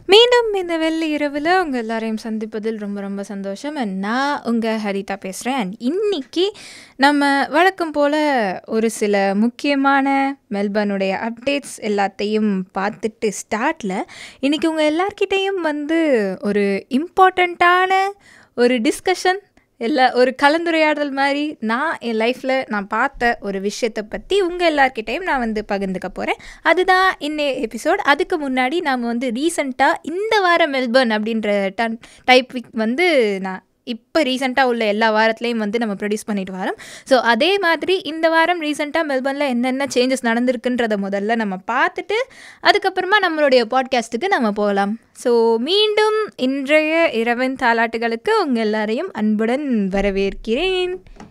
மீண்டும் இந்த வெள்ளி இரவில் உங்கள் எல்லாரையும் சந்திப்பதில் ரொம்ப ரொம்ப சந்தோஷம் And நான் உங்கள் ஹரிதா பேசுகிறேன் அண்ட் இன்னைக்கு நம்ம வழக்கம் போல் ஒரு சில முக்கியமான மெல்பர்னுடைய அப்டேட்ஸ் எல்லாத்தையும் பார்த்துட்டு ஸ்டார்ட்டில் இன்றைக்கி உங்கள் எல்லார்கிட்டேயும் வந்து ஒரு இம்பார்ட்டண்ட்டான ஒரு டிஸ்கஷன் எல்லா ஒரு கலந்துரையாடல் மாதிரி நான் என் லைஃப்பில் நான் பார்த்த ஒரு விஷயத்தை பற்றி உங்கள் எல்லார்கிட்டையும் நான் வந்து பகிர்ந்துக்க போகிறேன் அதுதான் இன்னைய எபிசோட் அதுக்கு முன்னாடி நாம் வந்து ரீசண்டாக இந்த வாரம் மெல்பர்ன் அப்படின்ற டன் டைப் வந்து நான் இப்போ ரீசெண்டாக உள்ள எல்லா வாரத்துலேயும் வந்து நம்ம ப்ரொடியூஸ் பண்ணிட்டு வரோம் ஸோ அதே மாதிரி இந்த வாரம் ரீசெண்டாக மெல்பர்னில் என்னென்ன சேஞ்சஸ் நடந்திருக்குன்றத முதல்ல நம்ம பார்த்துட்டு அதுக்கப்புறமா நம்மளுடைய பாட்காஸ்ட்டுக்கு நம்ம போகலாம் ஸோ மீண்டும் இன்றைய இரவின் தாலாட்டுகளுக்கு உங்கள் எல்லாரையும் அன்புடன் வரவேற்கிறேன்